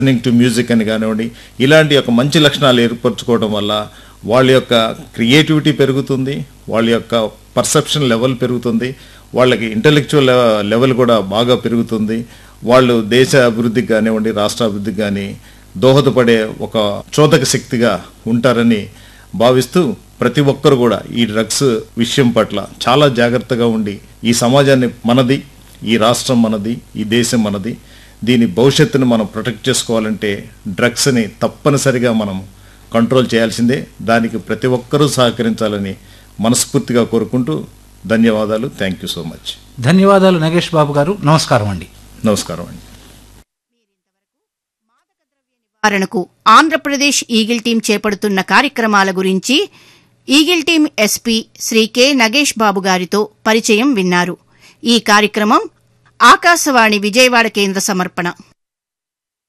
listening to music అని కానివ్వండి ఇలాంటి ఒక మంచి లక్షణాలు ఏర్పరచుకోవడం వల్ల వాళ్ళ యొక్క క్రియేటివిటీ పెరుగుతుంది వాళ్ళ యొక్క పర్సెప్షన్ లెవెల్ పెరుగుతుంది వాళ్ళకి ఇంటలెక్చువల్ లెవెల్ కూడా బాగా పెరుగుతుంది వాళ్ళు దేశ అభివృద్ధికి కానివ్వండి రాష్ట్ర అభివృద్ధికి కానీ దోహదపడే ఒక చోదక శక్తిగా ఉంటారని భావిస్తూ ప్రతి ఒక్కరు కూడా ఈ డ్రగ్స్ విషయం పట్ల చాలా జాగ్రత్తగా ఉండి ఈ సమాజాన్ని మనది ఈ రాష్ట్రం మనది ఈ దేశం మనది దీని భవిష్యత్తును మనం ప్రొటెక్ట్ చేసుకోవాలంటే డ్రగ్స్ని తప్పనిసరిగా మనం కంట్రోల్ చేయాల్సిందే దానికి ప్రతి ఒక్కరూ సహకరించాలని మనస్ఫూర్తిగా కోరుకుంటూ ధన్యవాదాలు థ్యాంక్ యూ సో మచ్ ధన్యవాదాలు నగేష్ బాబు గారు నమస్కారం అండి నమస్కారం అండి నివారణకు ఆంధ్రప్రదేశ్ ఈగిల్ టీం చేపడుతున్న కార్యక్రమాల గురించి eagle team SP Shri K Nagesh Babu గారితో పరిచయం విన్నారు ఈ కార్యక్రమం ఆకాశవాణి విజయవాడ కేంద్ర సమర్పణ